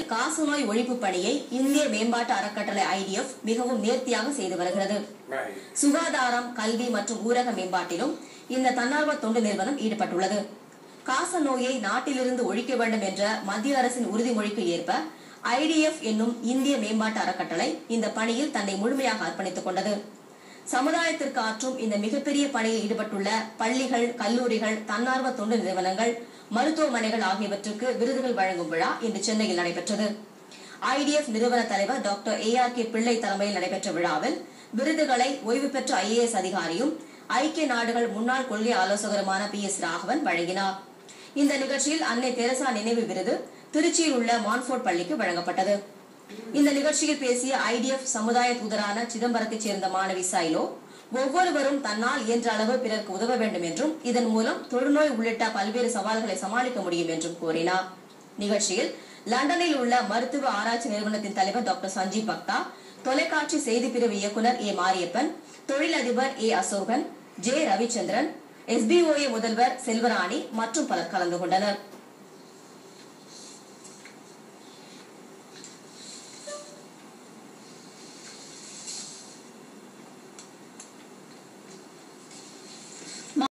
காசநோய் ஒழிப்பு பணியை இந்திய மேம்பாட்டு அறக்கட்டளை ஐடிஎஃப் மிகவும் நேர்த்தியாக செய்து வருகிறது Right. சுகாதாரம் கல்வி மற்றும் ஊரக மேம்பாட்டிலும் இந்த தன்னார்வ தொண்டு நிறுவனம் ஈடுபட்டுள்ளது காச நோயை நாட்டிலிருந்து ஒழிக்க வேண்டும் என்ற மத்திய அரசின் உறுதிமொழிக்கு ஏற்ப ஐடிஎஃப் என்னும் இந்திய மேம்பாட்டு அறக்கட்டளை இந்த பணியில் தன்னை முழுமையாக அர்ப்பணித்துக் கொண்டது சமுதாயத்திற்கு ஆற்றும் இந்த மிகப்பெரிய பணியில் ஈடுபட்டுள்ள பள்ளிகள் கல்லூரிகள் தன்னார்வ தொண்டு நிறுவனங்கள் மருத்துவமனைகள் ஆகியவற்றுக்கு விருதுகள் வழங்கும் விழா இன்று சென்னையில் நடைபெற்றது ஐடிஎஃப் நிறுவன தலைவர் டாக்டர் ஏ ஆர் கே பிள்ளை தலைமையில் நடைபெற்ற விழாவில் விருதுகளை ஓய்வு பெற்ற ஐஏஎஸ் அதிகாரியும் ஐக்கிய நாடுகள் முன்னாள் கொள்கை ஆலோசகருமான பி எஸ் ராகவன் வழங்கினார் இந்த நிகழ்ச்சியில் அன்னை தெரசா நினைவு விருது திருச்சியில் உள்ள மான்ஃபோர்ட் பள்ளிக்கு வழங்கப்பட்டது இந்த நிகழ்ச்சியில் பேசிய ஐடிஎஃப் சமுதாய தூதரான சிதம்பரத்தைச் சேர்ந்த மாணவி சைலோ ஒவ்வொருவரும் தன்னால் இயன்ற அளவு பிறருக்கு உதவ வேண்டும் என்றும் இதன் மூலம் தொழுநோய் உள்ளிட்ட பல்வேறு சவால்களை சமாளிக்க முடியும் என்றும் கூறினார் நிகழ்ச்சியில் லண்டனில் உள்ள மருத்துவ ஆராய்ச்சி நிறுவனத்தின் தலைவர் டாக்டர் சஞ்சீவ் பக்தா தொலைக்காட்சி செய்தி பிரிவு இயக்குனர் ஏ மாரியப்பன் தொழிலதிபர் A Ashokan J Ravichandran SPOA முதல்வர் செல்வராணி மற்றும் பலர் கலந்து கொண்டனர்